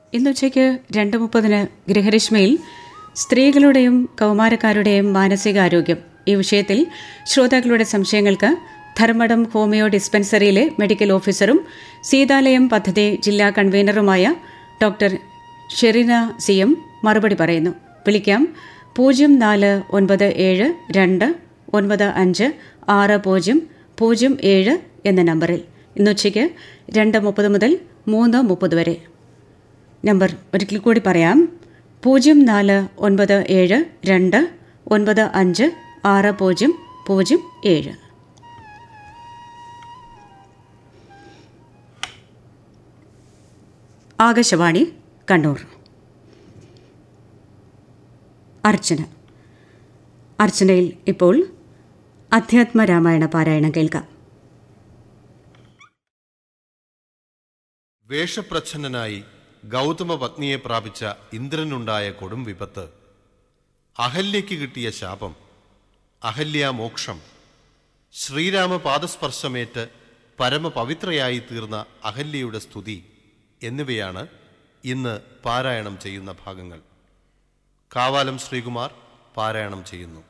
ഇന്നുച്ചയ്ക്ക് രണ്ട് മുപ്പതിന് ഗൃഹരശ്മയിൽ സ്ത്രീകളുടെയും കൗമാരക്കാരുടെയും മാനസികാരോഗ്യം ഈ വിഷയത്തിൽ ശ്രോതാക്കളുടെ സംശയങ്ങൾക്ക് ധർമ്മടം ഹോമിയോ ഡിസ്പെൻസറിയിലെ മെഡിക്കൽ ഓഫീസറും സീതാലയം പദ്ധതി ജില്ലാ കൺവീനറുമായ ഡോക്ടർ ഷെറിന സി എം മറുപടി പറയുന്നു വിളിക്കാം പൂജ്യം നാല് ഒൻപത് ഏഴ് രണ്ട് ഒൻപത് അഞ്ച് ആറ് പൂജ്യം പൂജ്യം ഏഴ് എന്ന നമ്പറിൽ ഇന്നുച്ചയ്ക്ക് രണ്ട് മുപ്പത് മുതൽ മൂന്ന് മുപ്പത് വരെ നമ്പർ ഒരിക്കൽ കൂടി പറയാം പൂജ്യം നാല് ഒൻപത് ഏഴ് രണ്ട് ഒൻപത് അഞ്ച് ആറ് പൂജ്യം പൂജ്യം ഏഴ് ആകാശവാണി കണ്ണൂർ അർച്ചന അർച്ചനയിൽ ഇപ്പോൾ അധ്യാത്മരാമായണ പാരായണം കേൾക്കാം വേഷപ്രച്ഛന്നനായി ഗൗതമ പത്നിയെ പ്രാപിച്ച ഇന്ദ്രനുണ്ടായ കൊടും വിപത്ത് അഹല്യയ്ക്ക് കിട്ടിയ ശാപം അഹല്യാമോക്ഷം ശ്രീരാമ പാദസ്പർശമേറ്റ് പരമപവിത്രയായി തീർന്ന അഹല്യയുടെ സ്തുതി എന്നിവയാണ് ഇന്ന് പാരായണം ചെയ്യുന്ന ഭാഗങ്ങൾ കാവാലം ശ്രീകുമാർ പാരായണം ചെയ്യുന്നു